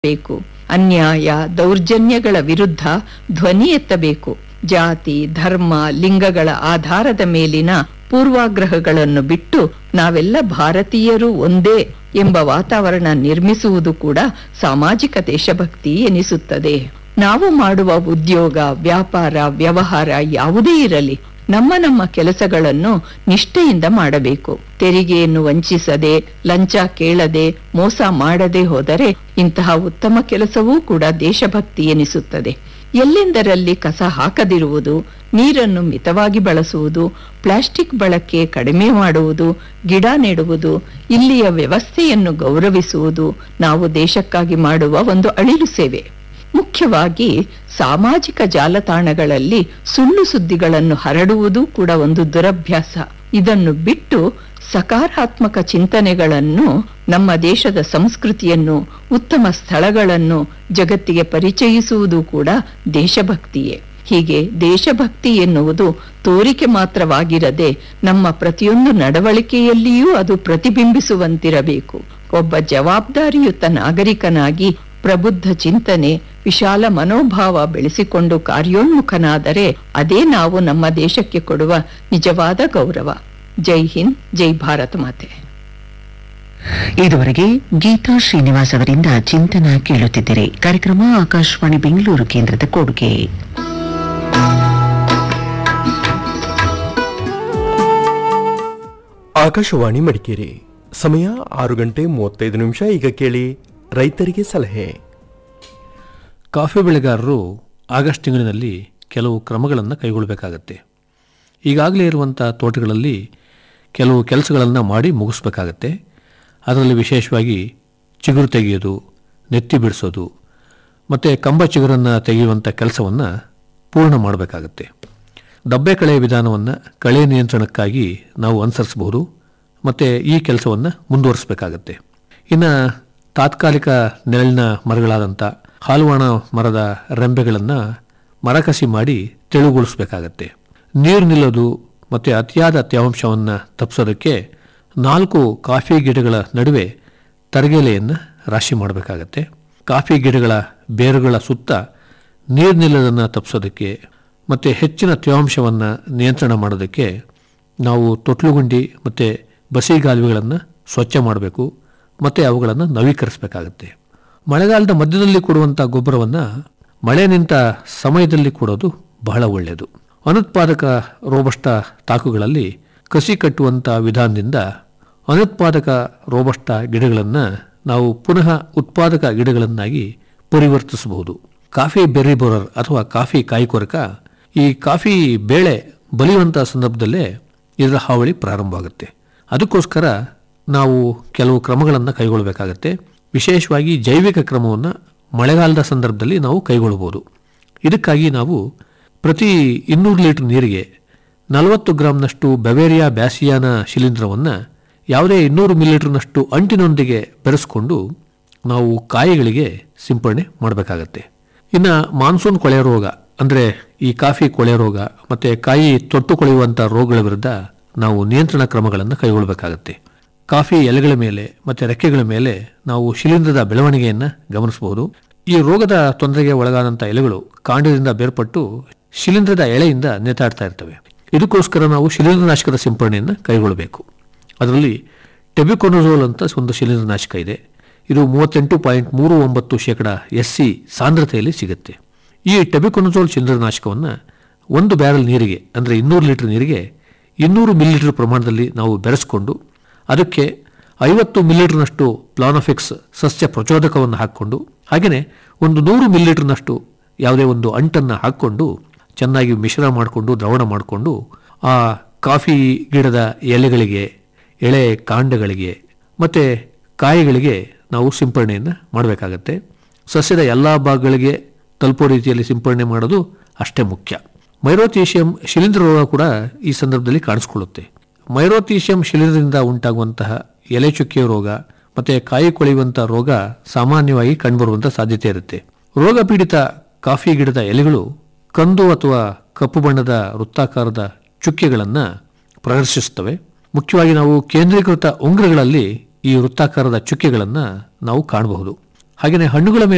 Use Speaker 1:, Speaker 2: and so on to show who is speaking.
Speaker 1: ಬೇಕು ಅನ್ಯಾಯ ದೌರ್ಜನ್ಯಗಳ ವಿರುದ್ಧ ಧ್ವನಿ ಎತ್ತಬೇಕು ಜಾತಿ ಧರ್ಮ ಲಿಂಗಗಳ ಆಧಾರದ ಮೇಲಿನ ಪೂರ್ವಾಗ್ರಹಗಳನ್ನು ಬಿಟ್ಟು ನಾವೆಲ್ಲ ಭಾರತೀಯರು ಒಂದೇ ಎಂಬ ವಾತಾವರಣ ನಿರ್ಮಿಸುವುದು ಕೂಡ ಸಾಮಾಜಿಕ ದೇಶಭಕ್ತಿ ಎನಿಸುತ್ತದೆ ನಾವು ಮಾಡುವ ಉದ್ಯೋಗ ವ್ಯಾಪಾರ ವ್ಯವಹಾರ ಯಾವುದೇ ಇರಲಿ ನಮ್ಮ ನಮ್ಮ ಕೆಲಸಗಳನ್ನು ನಿಷ್ಠೆಯಿಂದ ಮಾಡಬೇಕು ತೆರಿಗೆಯನ್ನು ವಂಚಿಸದೆ ಲಂಚ ಕೇಳದೆ ಮೋಸ ಮಾಡದೆ ಹೋದರೆ ಇಂತಹ ಉತ್ತಮ ಕೆಲಸವೂ ಕೂಡ ದೇಶಭಕ್ತಿ ಎನಿಸುತ್ತದೆ ಎಲ್ಲೆಂದರಲ್ಲಿ ಕಸ ಹಾಕದಿರುವುದು ನೀರನ್ನು ಮಿತವಾಗಿ ಬಳಸುವುದು ಪ್ಲಾಸ್ಟಿಕ್ ಬಳಕೆ ಕಡಿಮೆ ಮಾಡುವುದು ಗಿಡ ನೆಡುವುದು ಇಲ್ಲಿಯ ವ್ಯವಸ್ಥೆಯನ್ನು ಗೌರವಿಸುವುದು ನಾವು ದೇಶಕ್ಕಾಗಿ ಮಾಡುವ ಒಂದು ಅಳಿಲು ಸೇವೆ ಮುಖ್ಯವಾಗಿ ಸಾಮಾಜಿಕ ಜಾಲತಾಣಗಳಲ್ಲಿ ಸುಳ್ಳು ಸುದ್ದಿಗಳನ್ನು ಹರಡುವುದು ಕೂಡ ಒಂದು ದುರಭ್ಯಾಸ ಇದನ್ನು ಬಿಟ್ಟು ಸಕಾರಾತ್ಮಕ ಚಿಂತನೆಗಳನ್ನು ನಮ್ಮ ದೇಶದ ಸಂಸ್ಕೃತಿಯನ್ನು ಉತ್ತಮ ಸ್ಥಳಗಳನ್ನು ಜಗತ್ತಿಗೆ ಪರಿಚಯಿಸುವುದು ಕೂಡ ದೇಶಭಕ್ತಿಯೇ ಹೀಗೆ ದೇಶಭಕ್ತಿ ಎನ್ನುವುದು ತೋರಿಕೆ ಮಾತ್ರವಾಗಿರದೆ ನಮ್ಮ ಪ್ರತಿಯೊಂದು ನಡವಳಿಕೆಯಲ್ಲಿಯೂ ಅದು ಪ್ರತಿಬಿಂಬಿಸುವಂತಿರಬೇಕು ಒಬ್ಬ ಜವಾಬ್ದಾರಿಯುತ ನಾಗರಿಕನಾಗಿ ಪ್ರಬುದ್ಧ ಚಿಂತನೆ ವಿಶಾಲ ಮನೋಭಾವ ಬೆಳೆಸಿಕೊಂಡು ಕಾರ್ಯೋನ್ಮುಖನಾದರೆ ಅದೇ ನಾವು ನಮ್ಮ ದೇಶಕ್ಕೆ ಕೊಡುವ ನಿಜವಾದ ಗೌರವ ಜೈ ಹಿಂದ್ ಜೈ ಭಾರತ ಮಾತೆ
Speaker 2: ಇದುವರೆಗೆ ಗೀತಾ ಶ್ರೀನಿವಾಸ್ ಅವರಿಂದ ಚಿಂತನ ಕೇಳುತ್ತಿದ್ದರೆ ಕಾರ್ಯಕ್ರಮ ಆಕಾಶವಾಣಿ ಬೆಂಗಳೂರು ಕೇಂದ್ರದ ಕೊಡುಗೆ
Speaker 3: ಆಕಾಶವಾಣಿ ಮಡಿಕೇರಿ ಸಮಯ ಆರು ಗಂಟೆ ಮೂವತ್ತೈದು ನಿಮಿಷ ಈಗ ಕೇಳಿ ರೈತರಿಗೆ ಸಲಹೆ
Speaker 4: ಕಾಫಿ ಬೆಳೆಗಾರರು ಆಗಸ್ಟ್ ತಿಂಗಳಿನಲ್ಲಿ ಕೆಲವು ಕ್ರಮಗಳನ್ನು ಕೈಗೊಳ್ಳಬೇಕಾಗತ್ತೆ ಈಗಾಗಲೇ ಇರುವಂಥ ತೋಟಗಳಲ್ಲಿ ಕೆಲವು ಕೆಲಸಗಳನ್ನು ಮಾಡಿ ಮುಗಿಸ್ಬೇಕಾಗತ್ತೆ ಅದರಲ್ಲಿ ವಿಶೇಷವಾಗಿ ಚಿಗುರು ತೆಗೆಯೋದು ನೆತ್ತಿ ಬಿಡಿಸೋದು ಮತ್ತು ಕಂಬ ಚಿಗುರನ್ನು ತೆಗೆಯುವಂಥ ಕೆಲಸವನ್ನು ಪೂರ್ಣ ಮಾಡಬೇಕಾಗತ್ತೆ ದಬ್ಬೆ ಕಳೆ ವಿಧಾನವನ್ನು ಕಳೆ ನಿಯಂತ್ರಣಕ್ಕಾಗಿ ನಾವು ಅನುಸರಿಸಬಹುದು ಮತ್ತು ಈ ಕೆಲಸವನ್ನು ಮುಂದುವರಿಸಬೇಕಾಗತ್ತೆ ಇನ್ನು ತಾತ್ಕಾಲಿಕ ನೆರಳಿನ ಮರಗಳಾದಂಥ ಹಾಲುವಾಣ ಮರದ ರೆಂಬೆಗಳನ್ನು ಮರಕಸಿ ಮಾಡಿ ತೆಳುಗೊಳಿಸಬೇಕಾಗತ್ತೆ ನೀರು ನಿಲ್ಲೋದು ಮತ್ತು ಅತಿಯಾದ ತೇವಾಂಶವನ್ನು ತಪ್ಪಿಸೋದಕ್ಕೆ ನಾಲ್ಕು ಕಾಫಿ ಗಿಡಗಳ ನಡುವೆ ತರಗೆಲೆಯನ್ನು ರಾಶಿ ಮಾಡಬೇಕಾಗತ್ತೆ ಕಾಫಿ ಗಿಡಗಳ ಬೇರುಗಳ ಸುತ್ತ ನೀರು ನಿಲ್ಲೋದನ್ನು ತಪ್ಪಿಸೋದಕ್ಕೆ ಮತ್ತು ಹೆಚ್ಚಿನ ತೇವಾಂಶವನ್ನು ನಿಯಂತ್ರಣ ಮಾಡೋದಕ್ಕೆ ನಾವು ತೊಟ್ಲುಗುಂಡಿ ಮತ್ತು ಬಸಿಗಾಲುವೆಗಳನ್ನು ಸ್ವಚ್ಛ ಮಾಡಬೇಕು ಮತ್ತು ಅವುಗಳನ್ನು ನವೀಕರಿಸಬೇಕಾಗತ್ತೆ ಮಳೆಗಾಲದ ಮಧ್ಯದಲ್ಲಿ ಕೊಡುವಂಥ ಗೊಬ್ಬರವನ್ನು ಮಳೆ ನಿಂತ ಸಮಯದಲ್ಲಿ ಕೊಡೋದು ಬಹಳ ಒಳ್ಳೆಯದು ಅನುತ್ಪಾದಕ ರೋಬಸ್ಟ ತಾಕುಗಳಲ್ಲಿ ಕಸಿ ಕಟ್ಟುವಂಥ ವಿಧಾನದಿಂದ ಅನುತ್ಪಾದಕ ರೋಬಸ್ಟ ಗಿಡಗಳನ್ನು ನಾವು ಪುನಃ ಉತ್ಪಾದಕ ಗಿಡಗಳನ್ನಾಗಿ ಪರಿವರ್ತಿಸಬಹುದು ಕಾಫಿ ಬೆರ್ರಿ ಬೋರರ್ ಅಥವಾ ಕಾಫಿ ಕಾಯಿಕೊರಕ ಈ ಕಾಫಿ ಬೇಳೆ ಬಲಿಯುವಂಥ ಸಂದರ್ಭದಲ್ಲೇ ಇದರ ಹಾವಳಿ ಪ್ರಾರಂಭವಾಗುತ್ತೆ ಅದಕ್ಕೋಸ್ಕರ ನಾವು ಕೆಲವು ಕ್ರಮಗಳನ್ನು ಕೈಗೊಳ್ಳಬೇಕಾಗತ್ತೆ ವಿಶೇಷವಾಗಿ ಜೈವಿಕ ಕ್ರಮವನ್ನು ಮಳೆಗಾಲದ ಸಂದರ್ಭದಲ್ಲಿ ನಾವು ಕೈಗೊಳ್ಳಬಹುದು ಇದಕ್ಕಾಗಿ ನಾವು ಪ್ರತಿ ಇನ್ನೂರು ಲೀಟರ್ ನೀರಿಗೆ ನಲವತ್ತು ಗ್ರಾಂನಷ್ಟು ಬೆವೇರಿಯಾ ಬ್ಯಾಸಿಯಾನ ಶಿಲೀಂಧ್ರವನ್ನು ಯಾವುದೇ ಇನ್ನೂರು ಮಿಲಿಲೀಟರ್ನಷ್ಟು ಅಂಟಿನೊಂದಿಗೆ ಬೆರೆಸ್ಕೊಂಡು ನಾವು ಕಾಯಿಗಳಿಗೆ ಸಿಂಪಡಣೆ ಮಾಡಬೇಕಾಗತ್ತೆ ಇನ್ನು ಮಾನ್ಸೂನ್ ಕೊಳೆ ರೋಗ ಅಂದರೆ ಈ ಕಾಫಿ ಕೊಳೆ ರೋಗ ಮತ್ತು ಕಾಯಿ ತೊಟ್ಟು ಕೊಳೆಯುವಂಥ ರೋಗಗಳ ವಿರುದ್ಧ ನಾವು ನಿಯಂತ್ರಣ ಕ್ರಮಗಳನ್ನು ಕೈಗೊಳ್ಳಬೇಕಾಗತ್ತೆ ಕಾಫಿ ಎಲೆಗಳ ಮೇಲೆ ಮತ್ತು ರೆಕ್ಕೆಗಳ ಮೇಲೆ ನಾವು ಶಿಲೀಂಧ್ರದ ಬೆಳವಣಿಗೆಯನ್ನು ಗಮನಿಸಬಹುದು ಈ ರೋಗದ ತೊಂದರೆಗೆ ಒಳಗಾದಂಥ ಎಲೆಗಳು ಕಾಂಡದಿಂದ ಬೇರ್ಪಟ್ಟು ಶಿಲೀಂಧ್ರದ ಎಳೆಯಿಂದ ನೇತಾಡ್ತಾ ಇರ್ತವೆ ಇದಕ್ಕೋಸ್ಕರ ನಾವು ಶಿಲೀಂಧ್ರನಾಶಕದ ಸಿಂಪಡಣೆಯನ್ನು ಕೈಗೊಳ್ಳಬೇಕು ಅದರಲ್ಲಿ ಟೆಬಿಕೊನೋಜೋಲ್ ಅಂತ ಒಂದು ಶಿಲೀಂಧ್ರನಾಶಕ ಇದೆ ಇದು ಮೂವತ್ತೆಂಟು ಪಾಯಿಂಟ್ ಮೂರು ಒಂಬತ್ತು ಶೇಕಡ ಎಸ್ ಸಿ ಸಾಂದ್ರತೆಯಲ್ಲಿ ಸಿಗುತ್ತೆ ಈ ಟೆಬಿಕೊನೋಜೋಲ್ ಶಿಲೀಂಧ್ರನಾಶಕವನ್ನು ಒಂದು ಬ್ಯಾರಲ್ ನೀರಿಗೆ ಅಂದರೆ ಇನ್ನೂರು ಲೀಟರ್ ನೀರಿಗೆ ಇನ್ನೂರು ಮಿಲಿಲೀಟರ್ ಪ್ರಮಾಣದಲ್ಲಿ ನಾವು ಬೆರೆಸ್ಕೊಂಡು ಅದಕ್ಕೆ ಐವತ್ತು ಮಿಲಿಲೀಟರ್ನಷ್ಟು ಪ್ಲಾನೋಫಿಕ್ಸ್ ಸಸ್ಯ ಪ್ರಚೋದಕವನ್ನು ಹಾಕ್ಕೊಂಡು ಹಾಗೆಯೇ ಒಂದು ನೂರು ಮಿಲಿಲೀಟರ್ನಷ್ಟು ಯಾವುದೇ ಒಂದು ಅಂಟನ್ನು ಹಾಕ್ಕೊಂಡು ಚೆನ್ನಾಗಿ ಮಿಶ್ರ ಮಾಡಿಕೊಂಡು ದ್ರವಣ ಮಾಡಿಕೊಂಡು ಆ ಕಾಫಿ ಗಿಡದ ಎಲೆಗಳಿಗೆ ಎಳೆ ಕಾಂಡಗಳಿಗೆ ಮತ್ತು ಕಾಯಿಗಳಿಗೆ ನಾವು ಸಿಂಪಡಣೆಯನ್ನು ಮಾಡಬೇಕಾಗತ್ತೆ ಸಸ್ಯದ ಎಲ್ಲ ಭಾಗಗಳಿಗೆ ತಲುಪೋ ರೀತಿಯಲ್ಲಿ ಸಿಂಪಡಣೆ ಮಾಡೋದು ಅಷ್ಟೇ ಮುಖ್ಯ ಮೈರೋಥೀಶಿಯಂ ಶಿಲೀಂಧ್ರ ರೋಗ ಕೂಡ ಈ ಸಂದರ್ಭದಲ್ಲಿ ಕಾಣಿಸ್ಕೊಳ್ಳುತ್ತೆ ಮೈರೋಥೀಶಿಯಂ ಶಿಲೀಂಧ್ರದಿಂದ ಉಂಟಾಗುವಂತಹ ಎಲೆ ಚುಕ್ಕಿಯ ರೋಗ ಮತ್ತು ಕಾಯಿ ಕೊಳೆಯುವಂಥ ರೋಗ ಸಾಮಾನ್ಯವಾಗಿ ಕಂಡುಬರುವಂಥ ಸಾಧ್ಯತೆ ಇರುತ್ತೆ ರೋಗ ಪೀಡಿತ ಕಾಫಿ ಗಿಡದ ಎಲೆಗಳು ಕಂದು ಅಥವಾ ಕಪ್ಪು ಬಣ್ಣದ ವೃತ್ತಾಕಾರದ ಚುಕ್ಕೆಗಳನ್ನು ಪ್ರದರ್ಶಿಸುತ್ತವೆ ಮುಖ್ಯವಾಗಿ ನಾವು ಕೇಂದ್ರೀಕೃತ ಉಂಗುರಗಳಲ್ಲಿ ಈ ವೃತ್ತಾಕಾರದ ಚುಕ್ಕೆಗಳನ್ನು ನಾವು ಕಾಣಬಹುದು ಹಾಗೆಯೇ ಹಣ್ಣುಗಳ ಮೇಲೆ